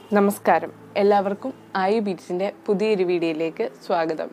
നമസ്കാരം എല്ലാവർക്കും ആയു ബീറ്റ്സിൻ്റെ പുതിയൊരു വീഡിയോയിലേക്ക് സ്വാഗതം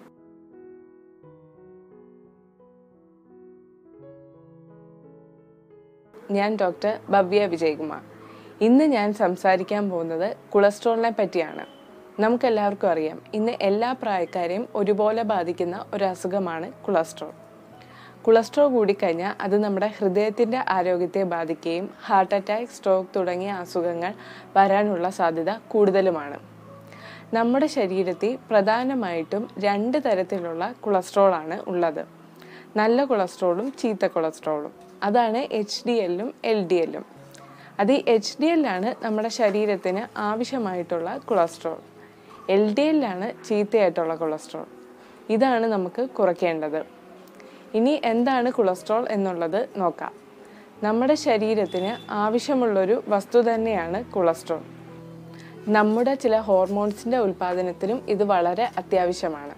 ഞാൻ ഡോക്ടർ ഭവ്യ വിജയകുമാർ ഇന്ന് ഞാൻ സംസാരിക്കാൻ പോകുന്നത് കൊളസ്ട്രോളിനെ പറ്റിയാണ് നമുക്കെല്ലാവർക്കും അറിയാം ഇന്ന് എല്ലാ പ്രായക്കാരെയും ഒരുപോലെ ബാധിക്കുന്ന ഒരു അസുഖമാണ് കൊളസ്ട്രോൾ കൊളസ്ട്രോൾ കൂടിക്കഴിഞ്ഞാൽ അത് നമ്മുടെ ഹൃദയത്തിൻ്റെ ആരോഗ്യത്തെ ബാധിക്കുകയും ഹാർട്ട് അറ്റാക്ക് സ്ട്രോക്ക് തുടങ്ങിയ അസുഖങ്ങൾ വരാനുള്ള സാധ്യത കൂടുതലുമാണ് നമ്മുടെ ശരീരത്തിൽ പ്രധാനമായിട്ടും രണ്ട് തരത്തിലുള്ള കൊളസ്ട്രോളാണ് ഉള്ളത് നല്ല കൊളസ്ട്രോളും ചീത്ത കൊളസ്ട്രോളും അതാണ് എച്ച് ഡി എല്ലും എൽ ഡി എല്ലും അത് എച്ച് ഡി എല്ലാണ് നമ്മുടെ ശരീരത്തിന് ആവശ്യമായിട്ടുള്ള കൊളസ്ട്രോൾ എൽ ഡി എല്ലാണ് ചീത്തയായിട്ടുള്ള കൊളസ്ട്രോൾ ഇതാണ് നമുക്ക് കുറയ്ക്കേണ്ടത് ഇനി എന്താണ് കൊളസ്ട്രോൾ എന്നുള്ളത് നോക്കാം നമ്മുടെ ശരീരത്തിന് ആവശ്യമുള്ളൊരു വസ്തു തന്നെയാണ് കൊളസ്ട്രോൾ നമ്മുടെ ചില ഹോർമോൺസിൻ്റെ ഉൽപ്പാദനത്തിലും ഇത് വളരെ അത്യാവശ്യമാണ്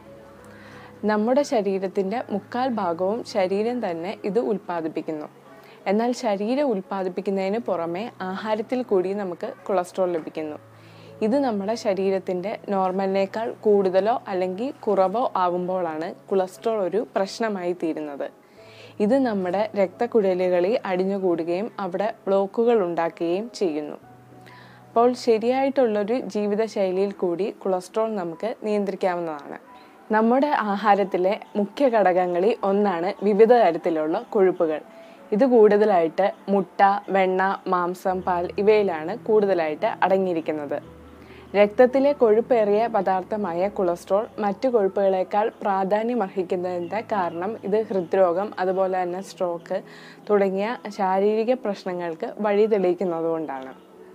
നമ്മുടെ ശരീരത്തിൻ്റെ മുക്കാൽ ഭാഗവും ശരീരം തന്നെ ഇത് ഉൽപ്പാദിപ്പിക്കുന്നു എന്നാൽ ശരീരം ഉൽപ്പാദിപ്പിക്കുന്നതിന് പുറമെ ആഹാരത്തിൽ കൂടി നമുക്ക് കൊളസ്ട്രോൾ ലഭിക്കുന്നു ഇത് നമ്മുടെ ശരീരത്തിൻ്റെ നോർമലിനേക്കാൾ കൂടുതലോ അല്ലെങ്കിൽ കുറവോ ആവുമ്പോഴാണ് കൊളസ്ട്രോൾ ഒരു പ്രശ്നമായി തീരുന്നത് ഇത് നമ്മുടെ രക്തക്കുഴലുകളിൽ അടിഞ്ഞുകൂടുകയും അവിടെ ബ്ലോക്കുകൾ ഉണ്ടാക്കുകയും ചെയ്യുന്നു അപ്പോൾ ശരിയായിട്ടുള്ളൊരു ജീവിതശൈലിയിൽ കൂടി കൊളസ്ട്രോൾ നമുക്ക് നിയന്ത്രിക്കാവുന്നതാണ് നമ്മുടെ ആഹാരത്തിലെ മുഖ്യ ഘടകങ്ങളിൽ ഒന്നാണ് വിവിധ തരത്തിലുള്ള കൊഴുപ്പുകൾ ഇത് കൂടുതലായിട്ട് മുട്ട വെണ്ണ മാംസം പാൽ ഇവയിലാണ് കൂടുതലായിട്ട് അടങ്ങിയിരിക്കുന്നത് രക്തത്തിലെ കൊഴുപ്പേറിയ പദാർത്ഥമായ കൊളസ്ട്രോൾ മറ്റു കൊഴുപ്പുകളേക്കാൾ പ്രാധാന്യമർഹിക്കുന്നതിൻ്റെ കാരണം ഇത് ഹൃദ്രോഗം അതുപോലെ തന്നെ സ്ട്രോക്ക് തുടങ്ങിയ ശാരീരിക പ്രശ്നങ്ങൾക്ക് വഴി തെളിയിക്കുന്നതുകൊണ്ടാണ്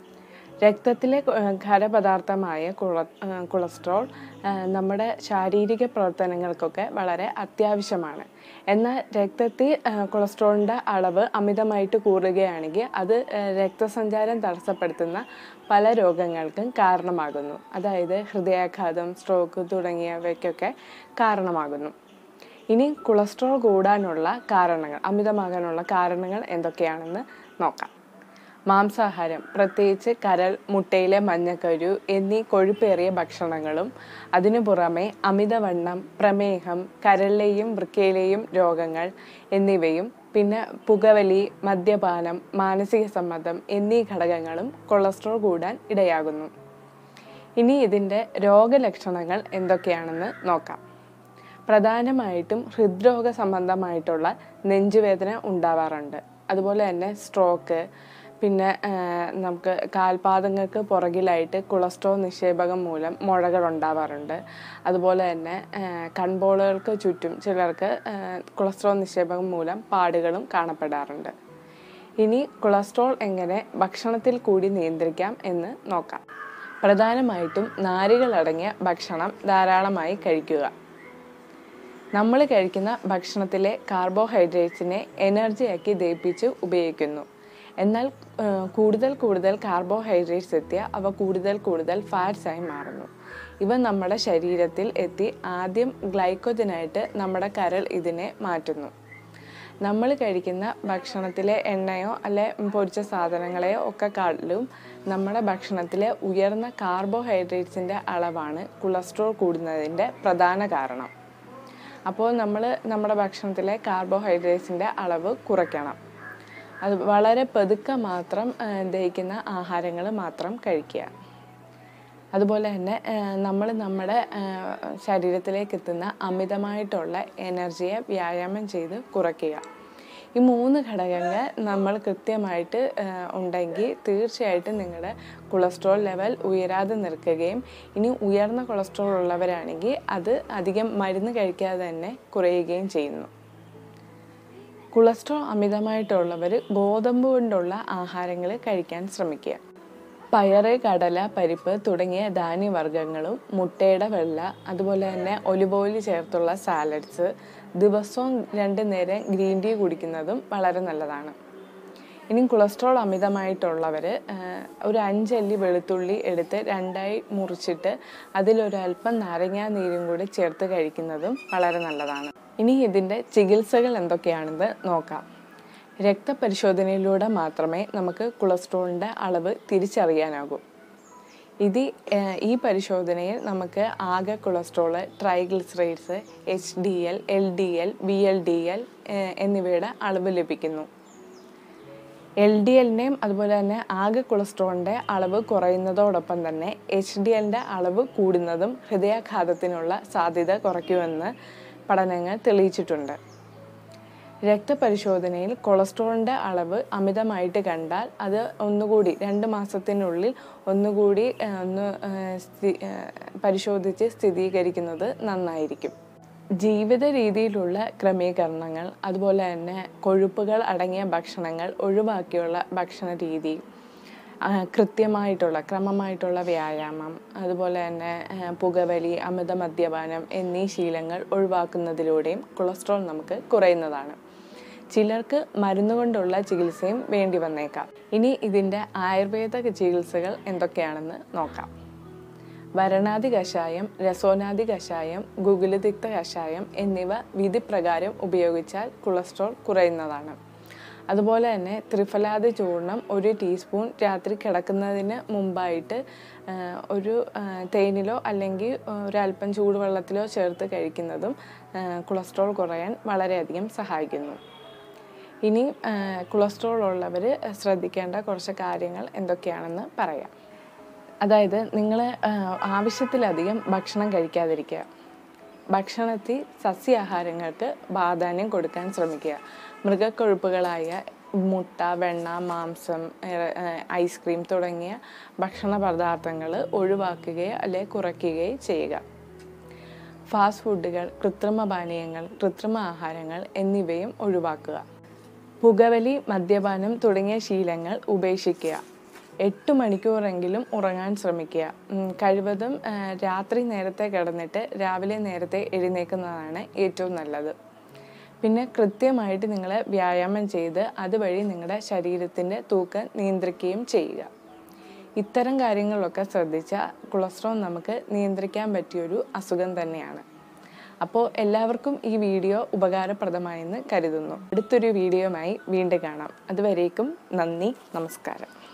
രക്തത്തിലെ ഖരപദാർത്ഥമായ കുള കൊളസ്ട്രോൾ നമ്മുടെ ശാരീരിക പ്രവർത്തനങ്ങൾക്കൊക്കെ വളരെ അത്യാവശ്യമാണ് എന്നാൽ രക്തത്തിൽ കൊളസ്ട്രോളിൻ്റെ അളവ് അമിതമായിട്ട് കൂടുകയാണെങ്കിൽ അത് രക്തസഞ്ചാരം തടസ്സപ്പെടുത്തുന്ന പല രോഗങ്ങൾക്കും കാരണമാകുന്നു അതായത് ഹൃദയാഘാതം സ്ട്രോക്ക് തുടങ്ങിയവയ്ക്കൊക്കെ കാരണമാകുന്നു ഇനി കൊളസ്ട്രോൾ കൂടാനുള്ള കാരണങ്ങൾ അമിതമാകാനുള്ള കാരണങ്ങൾ എന്തൊക്കെയാണെന്ന് നോക്കാം മാംസാഹാരം പ്രത്യേകിച്ച് കരൾ മുട്ടയിലെ മഞ്ഞക്കരു എന്നീ കൊഴുപ്പേറിയ ഭക്ഷണങ്ങളും അതിനു പുറമെ അമിതവണ്ണം പ്രമേഹം കരളിലെയും വൃക്കയിലെയും രോഗങ്ങൾ എന്നിവയും പിന്നെ പുകവലി മദ്യപാനം മാനസിക സമ്മർദ്ദം എന്നീ ഘടകങ്ങളും കൊളസ്ട്രോൾ കൂടാൻ ഇടയാകുന്നു ഇനി ഇതിൻ്റെ രോഗലക്ഷണങ്ങൾ എന്തൊക്കെയാണെന്ന് നോക്കാം പ്രധാനമായിട്ടും ഹൃദ്രോഗ സംബന്ധമായിട്ടുള്ള നെഞ്ചുവേദന ഉണ്ടാവാറുണ്ട് അതുപോലെ തന്നെ സ്ട്രോക്ക് പിന്നെ നമുക്ക് കാൽപാദങ്ങൾക്ക് പുറകിലായിട്ട് കൊളസ്ട്രോൾ നിക്ഷേപകം മൂലം മുഴകൾ ഉണ്ടാവാറുണ്ട് അതുപോലെ തന്നെ കൺപോളുകൾക്ക് ചുറ്റും ചിലർക്ക് കൊളസ്ട്രോൾ നിക്ഷേപകം മൂലം പാടുകളും കാണപ്പെടാറുണ്ട് ഇനി കൊളസ്ട്രോൾ എങ്ങനെ ഭക്ഷണത്തിൽ കൂടി നിയന്ത്രിക്കാം എന്ന് നോക്കാം പ്രധാനമായിട്ടും നാരുകളടങ്ങിയ ഭക്ഷണം ധാരാളമായി കഴിക്കുക നമ്മൾ കഴിക്കുന്ന ഭക്ഷണത്തിലെ കാർബോഹൈഡ്രേറ്റ്സിനെ എനർജിയാക്കി ദഹിപ്പിച്ച് ഉപയോഗിക്കുന്നു എന്നാൽ കൂടുതൽ കൂടുതൽ കാർബോഹൈഡ്രേറ്റ്സ് എത്തിയ അവ കൂടുതൽ കൂടുതൽ ഫാറ്റ്സ് ആയി മാറുന്നു ഇവ നമ്മുടെ ശരീരത്തിൽ എത്തി ആദ്യം ഗ്ലൈക്കോജനായിട്ട് നമ്മുടെ കരൾ ഇതിനെ മാറ്റുന്നു നമ്മൾ കഴിക്കുന്ന ഭക്ഷണത്തിലെ എണ്ണയോ അല്ലെ പൊരിച്ച സാധനങ്ങളെയോ ഒക്കെ കാട്ടിലും നമ്മുടെ ഭക്ഷണത്തിലെ ഉയർന്ന കാർബോഹൈഡ്രേറ്റ്സിൻ്റെ അളവാണ് കൊളസ്ട്രോൾ കൂടുന്നതിൻ്റെ പ്രധാന കാരണം അപ്പോൾ നമ്മൾ നമ്മുടെ ഭക്ഷണത്തിലെ കാർബോഹൈഡ്രേറ്റ്സിൻ്റെ അളവ് കുറയ്ക്കണം അത് വളരെ പതുക്കെ മാത്രം ദഹിക്കുന്ന ആഹാരങ്ങൾ മാത്രം കഴിക്കുക അതുപോലെ തന്നെ നമ്മൾ നമ്മുടെ ശരീരത്തിലേക്ക് എത്തുന്ന അമിതമായിട്ടുള്ള എനർജിയെ വ്യായാമം ചെയ്ത് കുറയ്ക്കുക ഈ മൂന്ന് ഘടകങ്ങൾ നമ്മൾ കൃത്യമായിട്ട് ഉണ്ടെങ്കിൽ തീർച്ചയായിട്ടും നിങ്ങളുടെ കൊളസ്ട്രോൾ ലെവൽ ഉയരാതെ നിൽക്കുകയും ഇനി ഉയർന്ന കൊളസ്ട്രോൾ ഉള്ളവരാണെങ്കിൽ അത് അധികം മരുന്ന് കഴിക്കാതെ തന്നെ കുറയുകയും ചെയ്യുന്നു കൊളസ്ട്രോൾ അമിതമായിട്ടുള്ളവർ ഗോതമ്പ് കൊണ്ടുള്ള ആഹാരങ്ങൾ കഴിക്കാൻ ശ്രമിക്കുക പയറ് കടല പരിപ്പ് തുടങ്ങിയ ധാന്യവർഗ്ഗങ്ങളും മുട്ടയുടെ വെള്ള അതുപോലെ തന്നെ ഒലിവ് ഓയിൽ ചേർത്തുള്ള സാലഡ്സ് ദിവസവും രണ്ട് നേരം ഗ്രീൻ ടീ കുടിക്കുന്നതും വളരെ നല്ലതാണ് ഇനി കൊളസ്ട്രോൾ അമിതമായിട്ടുള്ളവർ ഒരു അഞ്ചല്ലി വെളുത്തുള്ളി എടുത്ത് രണ്ടായി മുറിച്ചിട്ട് അതിലൊരല്പം നാരങ്ങാ നീരും കൂടി ചേർത്ത് കഴിക്കുന്നതും വളരെ നല്ലതാണ് ഇനി ഇതിൻ്റെ ചികിത്സകൾ എന്തൊക്കെയാണെന്ന് നോക്കാം രക്തപരിശോധനയിലൂടെ മാത്രമേ നമുക്ക് കൊളസ്ട്രോളിൻ്റെ അളവ് തിരിച്ചറിയാനാകൂ ഇത് ഏഹ്, ഈ പരിശോധനയിൽ നമുക്ക് ആകെ cholesterol triglycerides H D L L D L V L D L എന്നിവയുടെ അളവ് ലഭിക്കുന്നു എൽ ഡി എല്ലിൻ്റെയും അതുപോലെ തന്നെ ആകെ കൊളസ്ട്രോളിൻ്റെ അളവ് കുറയുന്നതോടൊപ്പം തന്നെ എച്ച് ഡി എല്ലിൻ്റെ അളവ് കൂടുന്നതും ഹൃദയാഘാതത്തിനുള്ള സാധ്യത കുറയ്ക്കുമെന്ന് പഠനങ്ങൾ തെളിയിച്ചിട്ടുണ്ട് രക്തപരിശോധനയിൽ കൊളസ്ട്രോളിൻ്റെ അളവ് അമിതമായിട്ട് കണ്ടാൽ അത് ഒന്നുകൂടി രണ്ട് മാസത്തിനുള്ളിൽ ഒന്നുകൂടി ആ, ഒന്ന് ആ, സ്ഥി- ആ, പരിശോധിച്ച് സ്ഥിരീകരിക്കുന്നത് നന്നായിരിക്കും ജീവിത രീതിയിലുള്ള ക്രമീകരണങ്ങൾ അതുപോലെ തന്നെ കൊഴുപ്പുകൾ അടങ്ങിയ ഭക്ഷണങ്ങൾ ഒഴിവാക്കിയുള്ള ഭക്ഷണ രീതി ആ, കൃത്യമായിട്ടുള്ള ക്രമമായിട്ടുള്ള വ്യായാമം അതുപോലെ തന്നെ ആ, പുകവലി അമിത മദ്യപാനം എന്നീ ശീലങ്ങൾ ഒഴിവാക്കുന്നതിലൂടെയും കൊളസ്ട്രോൾ നമുക്ക് കുറയുന്നതാണ് ചിലർക്ക് മരുന്ന് കൊണ്ടുള്ള ചികിത്സയും വേണ്ടി വന്നേക്കാം ഇനി ഇതിൻ്റെ ആയുർവേദ ചികിത്സകൾ എന്തൊക്കെയാണെന്ന് നോക്കാം വരണാതി കഷായം രസോനാദി കഷായം ഗുഗുലതിക്ത കഷായം എന്നിവ വിധിപ്രകാരം ഉപയോഗിച്ചാൽ കൊളസ്ട്രോൾ കുറയുന്നതാണ് അതുപോലെ തന്നെ ത്രിഫലാദി ചൂർണം ഒരു ടീസ്പൂൺ രാത്രി കിടക്കുന്നതിന് മുമ്പായിട്ട് ആ, ഒരു ആ, തേനിലോ അല്ലെങ്കിൽ ഒരല്പം ചൂടുവെള്ളത്തിലോ ചേർത്ത് കഴിക്കുന്നതും ആ, കൊളസ്ട്രോൾ കുറയാൻ വളരെയധികം സഹായിക്കുന്നു ഇനി ആ, കൊളസ്ട്രോൾ ഉള്ളവർ ശ്രദ്ധിക്കേണ്ട കുറച്ച് കാര്യങ്ങൾ എന്തൊക്കെയാണെന്ന് പറയാം അതായത് നിങ്ങൾ ആവശ്യത്തിലധികം ഭക്ഷണം കഴിക്കാതിരിക്കുക ഭക്ഷണത്തിൽ സസ്യാഹാരങ്ങൾക്ക് പ്രാധാന്യം കൊടുക്കാൻ ശ്രമിക്കുക മൃഗക്കൊഴുപ്പുകളായ മുട്ട വെണ്ണ മാംസം ഏ- ഏ, ഐസ്ക്രീം തുടങ്ങിയ ഭക്ഷണ പദാർത്ഥങ്ങൾ ഒഴിവാക്കുകയോ അല്ലെ കുറയ്ക്കുകയോ ചെയ്യുക ഫാസ്റ്റ് ഫുഡുകൾ കൃത്രിമ പാനീയങ്ങൾ കൃത്രിമ ആഹാരങ്ങൾ എന്നിവയും ഒഴിവാക്കുക പുകവലി മദ്യപാനം തുടങ്ങിയ ശീലങ്ങൾ ഉപേക്ഷിക്കുക എട്ട് മണിക്കൂറെങ്കിലും ഉറങ്ങാൻ ശ്രമിക്കുക ഉം, കഴിവതും ആ, രാത്രി നേരത്തെ കിടന്നിട്ട് രാവിലെ നേരത്തെ എഴുന്നേൽക്കുന്നതാണ് ഏറ്റവും നല്ലത് പിന്നെ കൃത്യമായിട്ട് നിങ്ങൾ വ്യായാമം ചെയ്ത് അതുവഴി നിങ്ങളുടെ ശരീരത്തിൻ്റെ തൂക്കം നിയന്ത്രിക്കുകയും ചെയ്യുക ഇത്തരം കാര്യങ്ങളൊക്കെ ശ്രദ്ധിച്ചാൽ കൊളസ്ട്രോൾ നമുക്ക് നിയന്ത്രിക്കാൻ പറ്റിയൊരു അസുഖം തന്നെയാണ് അപ്പോൾ എല്ലാവർക്കും ഈ വീഡിയോ ഉപകാരപ്രദമായെന്ന് കരുതുന്നു അടുത്തൊരു വീഡിയോയുമായി വീണ്ടും കാണാം അതുവരേക്കും നന്ദി നമസ്കാരം